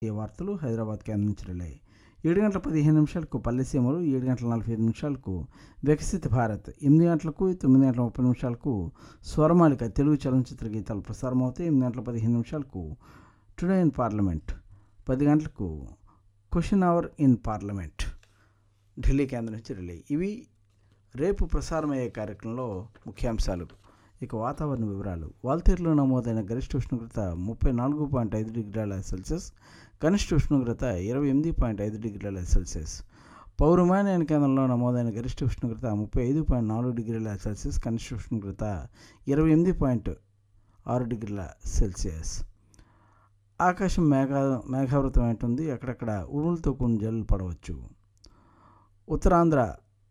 ఈ వార్తలు హైదరాబాద్ కేంద్రం నుంచి రిలే ఏడు గంటల పదిహేను నిమిషాలకు పల్లెసీమలు ఏడు గంటల నలభై ఐదు నిమిషాలకు వికసిత భారత్ ఎనిమిది గంటలకు తొమ్మిది గంటల ముప్పై నిమిషాలకు స్వరమాలిక తెలుగు చలనచిత్ర గీతాలు ప్రసారం అవుతాయి ఎనిమిది గంటల పదిహేను నిమిషాలకు టుడే ఇన్ పార్లమెంట్ పది గంటలకు question hour in parliament Delhi కేంద్రం నుంచి రిలే ఇవి రేపు ప్రసారమయ్యే కార్యక్రమంలో ముఖ్యాంశాలు ఇక వాతావరణ వివరాలు వాల్తేరులో నమోదైన గరిష్ట ఉష్ణోగ్రత ముప్పై నాలుగు పాయింట్ ఐదు డిగ్రీల సెల్సియస్ కనిష్ట ఉష్ణోగ్రత ఇరవై ఎనిమిది పాయింట్ ఐదు డిగ్రీల సెల్సియస్ పౌరమాన్యాన కేంద్రంలో నమోదైన గరిష్ట ఉష్ణోగ్రత ముప్పై ఐదు పాయింట్ నాలుగు డిగ్రీల సెల్సియస్ కనిష్ట ఉష్ణోగ్రత ఇరవై ఎనిమిది పాయింట్ ఆరు డిగ్రీల సెల్సియస్ ఆకాశం మేఘ మేఘావృతం ఉంటుంది అక్కడక్కడ ఉరుములతో కూడిన జల్లులు పడవచ్చు ఉత్తరాంధ్ర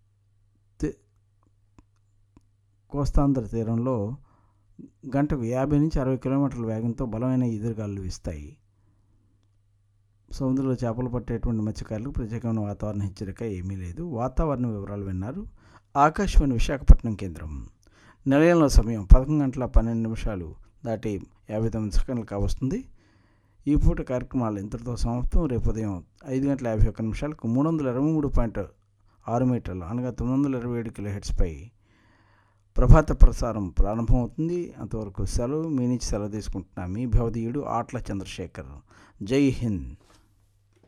కోస్తాంధ్ర తీరంలో గంటకు యాభై నుంచి అరవై కిలోమీటర్ల వేగంతో బలమైన ఎదురుగాలు వీస్తాయి సముద్రంలో చేపలు పట్టేటువంటి మత్స్యకారులకు ప్రత్యేకమైన వాతావరణ హెచ్చరిక ఏమీ లేదు వాతావరణ వివరాలు విన్నారు ఆకాశవాణి విశాఖపట్నం కేంద్రం నిలయంలో సమయం పదకొండు గంటల పన్నెండు నిమిషాలు దాటి యాభై తొమ్మిది సెకండ్లు కావస్తుంది ఈ పూట కార్యక్రమాలు ఇంతటితో సమాప్తం రేపు ఉదయం ఐదు గంటల యాభై ఒక్క నిమిషాలకు మూడు వందల ఇరవై మూడు పాయింట్ ఆరు మీటర్లు అనగా తొమ్మిది వందల ఇరవై ఏడు కిలో హెడ్స్పై ప్రభాత ప్రసారం ప్రారంభమవుతుంది అంతవరకు సెలవు మీ నుంచి సెలవు తీసుకుంటున్నా మీ భవదీయుడు ఆట్ల చంద్రశేఖర్ జై హింద్